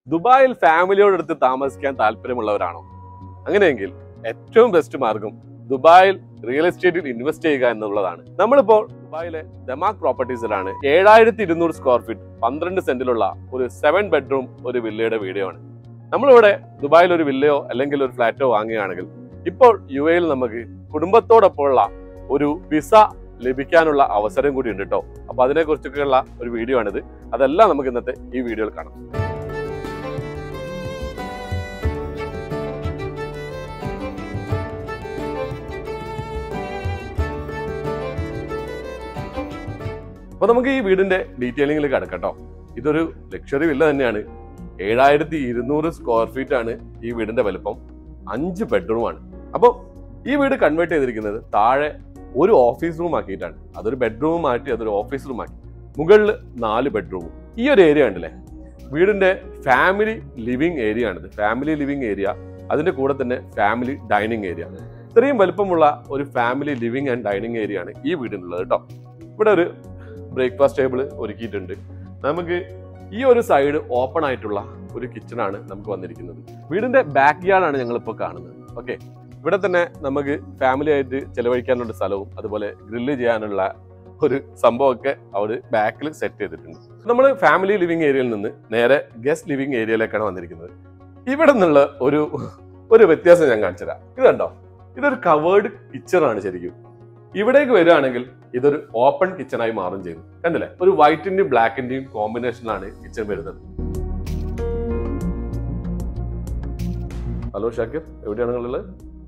ദുബായിൽ ഫാമിലിയോടടുത്ത് താമസിക്കാൻ താല്പര്യമുള്ളവരാണോ അങ്ങനെയെങ്കിൽ ഏറ്റവും ബെസ്റ്റ് മാർഗം ദുബായിൽ റിയൽ എസ്റ്റേറ്റിൽ ഇൻവെസ്റ്റ് ചെയ്യുക എന്നുള്ളതാണ് നമ്മളിപ്പോൾ ദുബായിലെ ദമാക് പ്രോപ്പർട്ടീസിലാണ് ഏഴായിരത്തി ഇരുന്നൂറ് സ്ക്വയർ ഫീറ്റ് പന്ത്രണ്ട് സെന്റിലുള്ള ഒരു സെവൻ ബെഡ്റൂം ഒരു വില്ലയുടെ വീഡിയോ ആണ് നമ്മളിവിടെ ദുബായിൽ ഒരു വില്ലയോ അല്ലെങ്കിൽ ഒരു ഫ്ലാറ്റോ വാങ്ങുകയാണെങ്കിൽ ഇപ്പോൾ യു എയിൽ നമുക്ക് കുടുംബത്തോടൊപ്പമുള്ള ഒരു വിസ ലഭിക്കാനുള്ള അവസരം കൂടി ഉണ്ട് കേട്ടോ അപ്പൊ അതിനെ കുറിച്ചൊക്കെയുള്ള ഒരു വീഡിയോ ആണിത് അതെല്ലാം നമുക്ക് ഇന്നത്തെ ഈ വീഡിയോയിൽ കാണാം അപ്പൊ നമുക്ക് ഈ വീടിന്റെ ഡീറ്റെയിലിംഗിലേക്ക് കടക്കട്ടോ ഇതൊരു ലക്ഷറി വില്ല തന്നെയാണ് ഏഴായിരത്തി ഇരുന്നൂറ് സ്ക്വയർ ഫീറ്റ് ആണ് ഈ വീടിന്റെ വലുപ്പം അഞ്ച് ബെഡ്റൂം ആണ് അപ്പോൾ ഈ വീട് കൺവേർട്ട് ചെയ്തിരിക്കുന്നത് താഴെ ഒരു ഓഫീസ് റൂം ആക്കിയിട്ടാണ് അതൊരു ബെഡ്റൂം മാറ്റി അതൊരു ഓഫീസ് റൂം ആക്കി മുകളിൽ നാല് ബെഡ്റൂമും ഈ ഒരു ഏരിയ ഉണ്ടല്ലേ വീടിന്റെ ഫാമിലി ലിവിംഗ് ഏരിയ ആണിത് ഫാമിലി ലിവിംഗ് ഏരിയ അതിന്റെ കൂടെ തന്നെ ഫാമിലി ഡൈനിങ് ഏരിയ ഇത്രയും വലുപ്പമുള്ള ഒരു family living and dining area ആണ് ഈ വീടിനുള്ളത് കേട്ടോ ഇവിടെ ഒരു ബ്രേക്ക്ഫാസ്റ്റ് ടേബിൾ ഒരുക്കിയിട്ടുണ്ട് നമുക്ക് ഈ ഒരു സൈഡ് ഓപ്പൺ ആയിട്ടുള്ള ഒരു കിച്ചണാണ് നമുക്ക് വന്നിരിക്കുന്നത് വീടിന്റെ ബാക്ക് യാർഡാണ് ഞങ്ങൾ ഇപ്പോൾ കാണുന്നത് ഓക്കെ ഇവിടെ തന്നെ നമുക്ക് ഫാമിലി ആയിട്ട് ചെലവഴിക്കാനുള്ള സ്ഥലവും അതുപോലെ ഗ്രില്ല് ചെയ്യാനുള്ള ഒരു സംഭവമൊക്കെ അവിടെ ബാക്കിൽ സെറ്റ് ചെയ്തിട്ടുണ്ട് നമ്മൾ ഫാമിലി ലിവിംഗ് ഏരിയയിൽ നിന്ന് നേരെ ഗസ്റ്റ് ലിവിംഗ് ഏരിയയിലേക്കാണ് വന്നിരിക്കുന്നത് ഇവിടെ നിന്നുള്ള ഒരു ഒരു വ്യത്യാസം ഞാൻ കാണിച്ചു തരാം ഇത് കണ്ടോ ഇതൊരു കവേർഡ് കിച്ചൺ ആണ് ശരിക്കും ഇവിടേക്ക് വരികയാണെങ്കിൽ ഇതൊരു ഓപ്പൺ കിച്ചണായി മാറും ചെയ്തു കണ്ടില്ലേ ഒരു വൈറ്റിന്റെയും ബ്ലാക്കിന്റെയും കോമ്പിനേഷനിലാണ് കിച്ചൺ വരുന്നത് ഹലോ ഷാക്കിർ എവിടെയാണ് നിങ്ങളുള്ളത്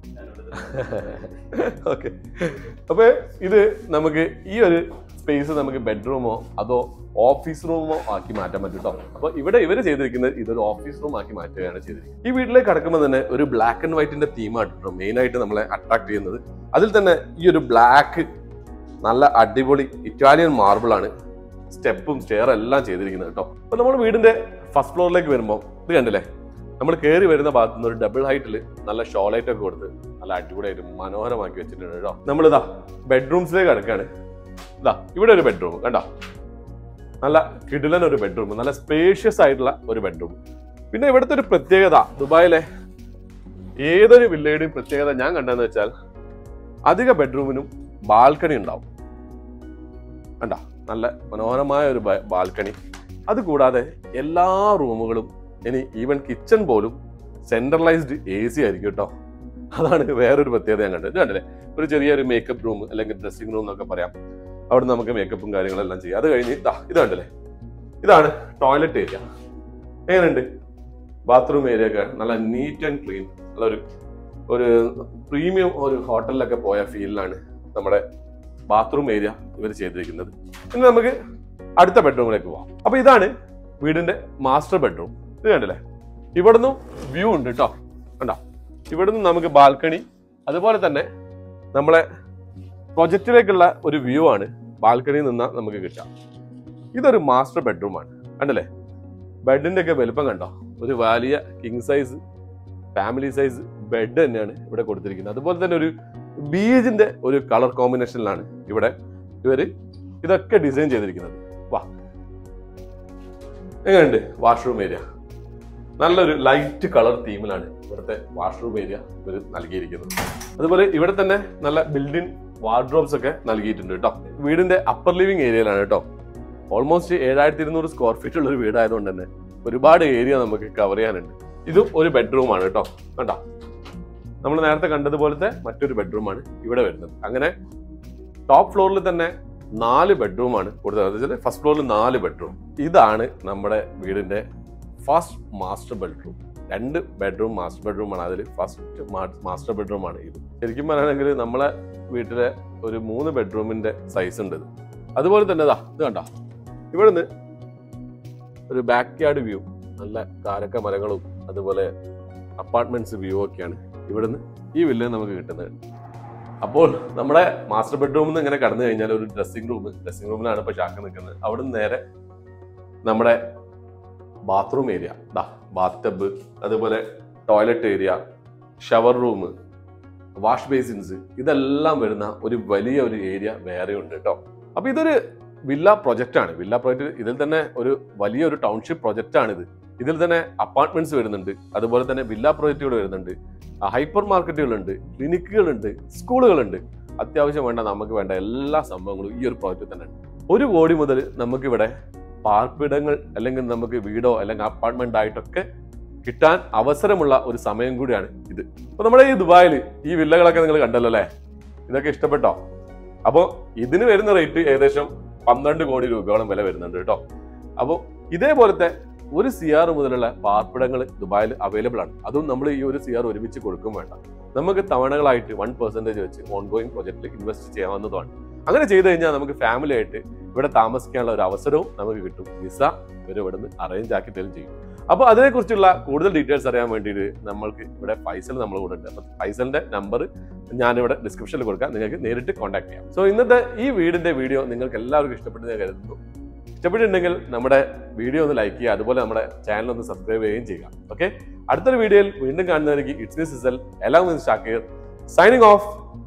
ഓക്കെ അപ്പൊ ഇത് നമുക്ക് ഈ ഒരു സ്പേസ് നമുക്ക് ബെഡ്റൂമോ അതോ ഓഫീസ് റൂമോ ആക്കി മാറ്റാൻ പറ്റും കേട്ടോ അപ്പൊ ഇവിടെ ഇവർ ചെയ്തിരിക്കുന്നത് ഇതൊരു ഓഫീസ് റൂം ആക്കി മാറ്റുകയാണ് ചെയ്തിരിക്കുന്നത് ഈ വീട്ടിലേക്ക് കടക്കുമ്പോൾ തന്നെ ഒരു ബ്ലാക്ക് ആൻഡ് വൈറ്റിന്റെ തീമാണ് മെയിൻ ആയിട്ട് നമ്മളെ അട്രാക്ട് ചെയ്യുന്നത് അതിൽ തന്നെ ഈ ഒരു ബ്ലാക്ക് നല്ല അടിപൊളി ഇറ്റാലിയൻ മാർബിൾ ആണ് സ്റ്റെപ്പും സ്റ്റെയർ എല്ലാം ചെയ്തിരിക്കുന്നത് കേട്ടോ അപ്പൊ നമ്മൾ വീടിന്റെ ഫസ്റ്റ് ഫ്ലോറിലേക്ക് വരുമ്പോൾ ഇത് കണ്ടില്ലേ നമ്മൾ കയറി വരുന്ന ഭാഗത്ത് നിന്ന് ഒരു ഡബിൾ ഹൈറ്റിൽ നല്ല ഷോളൈറ്റ് ഒക്കെ കൊടുത്ത് നല്ല അടിപൊളിയായിട്ട് മനോഹരമാക്കി വെച്ചിട്ടുണ്ട് കേട്ടോ നമ്മളിതാ ബെഡ്റൂംസിലേക്ക് കിടക്കാണ് ഇതാ ഇവിടെ ഒരു ബെഡ്റൂം കണ്ടോ നല്ല കിടിലൻ ഒരു ബെഡ്റൂം നല്ല സ്പേഷ്യസ് ആയിട്ടുള്ള ഒരു ബെഡ്റൂം പിന്നെ ഇവിടുത്തെ ഒരു പ്രത്യേകത ദുബായിലെ ഏതൊരു വില്ലയുടെയും പ്രത്യേകത ഞാൻ കണ്ടതെന്ന് വെച്ചാൽ അധിക ബെഡ്റൂമിനും ബാൽക്കണി ഉണ്ടാവും കണ്ട നല്ല മനോഹരമായ ഒരു ബ- ബാൽക്കണി അതുകൂടാതെ എല്ലാ റൂമുകളും ഇനി ഈവൻ കിച്ചൺ പോലും സെൻട്രലൈസ്ഡ് എ സി ആയിരിക്കും കേട്ടോ അതാണ് വേറൊരു പ്രത്യേകത ഞാൻ കണ്ടത് ഇത് കണ്ടില്ലേ ഒരു ചെറിയൊരു മേക്കപ്പ് റൂം അല്ലെങ്കിൽ ഡ്രസ്സിംഗ് റൂം എന്നൊക്കെ പറയാം അവിടെ നമുക്ക് മേക്കപ്പും കാര്യങ്ങളെല്ലാം ചെയ്യാം അത് കഴിഞ്ഞ് ഇതാ ഇത് കണ്ടില്ലേ ഇതാണ് ടോയ്ലറ്റ് ഏരിയ എങ്ങനെയുണ്ട് ബാത്റൂം ഏരിയ ഒക്കെ നല്ല നീറ്റ് ആൻഡ് ക്ലീൻ നല്ല ഒരു ഒരു പ്രീമിയം ഒരു ഹോട്ടലിലൊക്കെ പോയ ഫീലിലാണ് നമ്മുടെ ബാത്റൂം ഏരിയ ഇവർ ചെയ്തിരിക്കുന്നത് ഇനി നമുക്ക് അടുത്ത ബെഡ്റൂമിലേക്ക് പോവാം അപ്പൊ ഇതാണ് വീടിന്റെ മാസ്റ്റർ ബെഡ്റൂം ഇത് കണ്ടില്ലേ ഇവിടുന്ന് വ്യൂ ഉണ്ട് കേട്ടോ കണ്ടോ ഇവിടുന്ന് നമുക്ക് ബാൽക്കണി അതുപോലെ തന്നെ നമ്മളെ പ്രൊജക്റ്റിലേക്കുള്ള ഒരു വ്യൂ ആണ് ബാൽക്കണിയിൽ നിന്ന് നമുക്ക് കിട്ടുക ഇതൊരു മാസ്റ്റർ ബെഡ്റൂം ആണ് കണ്ടില്ലേ ബെഡിന്റെ ഒക്കെ വലുപ്പം കണ്ടോ ഒരു വലിയ king size family size bed തന്നെയാണ് ഇവിടെ കൊടുത്തിരിക്കുന്നത് അതുപോലെ തന്നെ ഒരു ബീജിന്റെ ഒരു കളർ കോമ്പിനേഷനിലാണ് ഇവിടെ ഇവര് ഇതൊക്കെ ഡിസൈൻ ചെയ്തിരിക്കുന്നത് വാ എങ്ങനെയുണ്ട് വാഷ്റൂം ഏരിയ നല്ലൊരു ലൈറ്റ് കളർ തീമിലാണ് ഇവിടുത്തെ വാഷ്റൂം ഏരിയ ഇവർ നൽകിയിരിക്കുന്നത് അതുപോലെ ഇവിടെ തന്നെ നല്ല ബിൽഡിംഗ് വാർഡ്രോബ്സ് ഒക്കെ നൽകിയിട്ടുണ്ട് കേട്ടോ വീടിന്റെ അപ്പർ ലിവിംഗ് ഏരിയയിലാണ് കേട്ടോ ഓൾമോസ്റ്റ് ഏഴായിരത്തി ഇരുന്നൂറ് സ്ക്വയർ ഫീറ്റ് ഉള്ള ഒരു വീടായതുകൊണ്ട് തന്നെ ഒരുപാട് ഏരിയ നമുക്ക് കവർ ചെയ്യാനുണ്ട് ഇതും ഒരു ബെഡ്റൂം ആണ് കേട്ടോ കണ്ടോ നമ്മൾ നേരത്തെ കണ്ടതുപോലത്തെ മറ്റൊരു ബെഡ്റൂം ആണ് ഇവിടെ വരുന്നത് അങ്ങനെ ടോപ്പ് ഫ്ലോറിൽ തന്നെ നാല് ബെഡ്റൂം ആണ് കൊടുത്തത് ഫസ്റ്റ് ഫ്ലോറിൽ നാല് ബെഡ്റൂം ഇതാണ് നമ്മുടെ വീടിന്റെ ഫസ്റ്റ് മാസ്റ്റർ ബെഡ്റൂം രണ്ട് ബെഡ്റൂം മാസ്റ്റർ ബെഡ്റൂം ആണ് അതിൽ ഫസ്റ്റ് മാസ്റ്റർ ബെഡ്റൂം ആണ് ഇത് ശരിക്കും പറയുകയാണെങ്കിൽ നമ്മളെ വീട്ടിലെ ഒരു മൂന്ന് ബെഡ്റൂമിന്റെ സൈസ് ഉണ്ട് ഇത് അതുപോലെ തന്നെ ഇതാ ഇത് കണ്ടോ ഇവിടുന്ന് ഒരു ബാക്ക് യാർഡ് വ്യൂ നല്ല കാരക്ക മരങ്ങളും അതുപോലെ അപ്പാർട്ട്മെന്റ്സ് വ്യൂ ഒക്കെയാണ് ഇവിടുന്ന് ഈ വില്ല് നമുക്ക് കിട്ടുന്നത് അപ്പോൾ നമ്മുടെ മാസ്റ്റർ ബെഡ്റൂമിൽ നിന്ന് ഇങ്ങനെ കടന്നു കഴിഞ്ഞാൽ ഒരു ഡ്രസ്സിംഗ് റൂം ഡ്രസ്സിംഗ് റൂമിലാണ് ഇപ്പോൾ ഷാക്ക് നിൽക്കുന്നത് അവിടുന്ന് നേരെ നമ്മുടെ ബാത്റൂം ഏരിയ ദാ ബാത്ത് ടബ് അതുപോലെ toilet area shower room wash basins ഇതെല്ലാം വരുന്ന ഒരു വലിയ ഒരു ഏരിയ വേറെ ഉണ്ട് കേട്ടോ അപ്പൊ ഇതൊരു വില്ല പ്രൊജക്റ്റ് ആണ് വില്ല പ്രൊജക്ട് ഇതിൽ തന്നെ ഒരു വലിയൊരു ടൗൺഷിപ്പ് പ്രൊജക്റ്റ് ആണിത് ഇതിൽ തന്നെ അപ്പാർട്ട്മെന്റ്സ് വരുന്നുണ്ട് അതുപോലെ തന്നെ വില്ല പ്രോജക്റ്റുകൾ വരുന്നുണ്ട് ഹൈപ്പർ മാർക്കറ്റുകളുണ്ട് ക്ലിനിക്കുകളുണ്ട് സ്കൂളുകളുണ്ട് അത്യാവശ്യം വേണ്ട നമുക്ക് വേണ്ട എല്ലാ സംഭവങ്ങളും ഈ ഒരു പ്രോജക്റ്റിൽ തന്നെ ഉണ്ട് ഒരു കോടി മുതൽ നമുക്കിവിടെ പാർപ്പിടങ്ങൾ അല്ലെങ്കിൽ നമുക്ക് വീടോ അല്ലെങ്കിൽ അപ്പാർട്ട്മെന്റ് ആയിട്ടൊക്കെ കിട്ടാൻ അവസരമുള്ള ഒരു സമയം കൂടിയാണ് ഇത് അപ്പൊ നമ്മുടെ ഈ ദുബായിൽ ഈ വില്ലകളൊക്കെ നിങ്ങൾ കണ്ടല്ലോ അല്ലേ ഇതൊക്കെ ഇഷ്ടപ്പെട്ടോ അപ്പോൾ ഇതിന് വരുന്ന റേറ്റ് ഏകദേശം പന്ത്രണ്ട് കോടി രൂപയോളം വില വരുന്നുണ്ട് കേട്ടോ അപ്പോൾ ഇതേപോലത്തെ ഒരു സി ആർ മുതലുള്ള പാർപ്പിടങ്ങൾ ദുബായിൽ അവൈലബിൾ ആണ് അതും നമ്മൾ ഈ ഒരു സി ആർ ഒരുമിച്ച് കൊടുക്കും വേണ്ട നമുക്ക് തവണകളായിട്ട് വൺ പെർസെന്റേജ് വെച്ച് ഓൺഗോയിങ് പ്രോജക്റ്റിൽ ഇൻവെസ്റ്റ് ചെയ്യാവുന്നതാണ് അങ്ങനെ ചെയ്തു കഴിഞ്ഞാൽ നമുക്ക് ഫാമിലി ആയിട്ട് ഇവിടെ താമസിക്കാനുള്ള ഒരു അവസരവും നമുക്ക് കിട്ടും വിസ ഇവർ ഇവിടെ നിന്ന് അറേഞ്ച് ആക്കി തരും ചെയ്യും അപ്പോൾ അതിനെക്കുറിച്ചുള്ള കൂടുതൽ ഡീറ്റെയിൽസ് അറിയാൻ വേണ്ടിയിട്ട് നമ്മൾക്ക് ഇവിടെ ഫൈസൽ നമ്മൾ കൂടെ ഉണ്ട് അപ്പോൾ ഫൈസലിന്റെ നമ്പർ ഞാനിവിടെ ഡിസ്ക്രിപ്ഷനിൽ കൊടുക്കാം നിങ്ങൾക്ക് നേരിട്ട് കോൺടാക്ട് ചെയ്യാം സോ ഇന്നത്തെ ഈ വീടിന്റെ വീഡിയോ നിങ്ങൾക്ക് എല്ലാവർക്കും ഇഷ്ടപ്പെട്ടു ഞാൻ കരുതുന്നു ഇഷ്ടപ്പെട്ടിട്ടുണ്ടെങ്കിൽ നമ്മുടെ വീഡിയോ ഒന്ന് ലൈക്ക് ചെയ്യുക അതുപോലെ നമ്മുടെ ചാനൽ ഒന്ന് സബ്സ്ക്രൈബ് ചെയ്യുകയും ചെയ്യുക ഓക്കെ അടുത്തൊരു വീഡിയോയിൽ വീണ്ടും കാണുന്നതായിരിക്കും ഇറ്റ്സ് മീ സിസൽ എല്ലാം ഷാക്കീർ സൈനിങ് ഓഫ്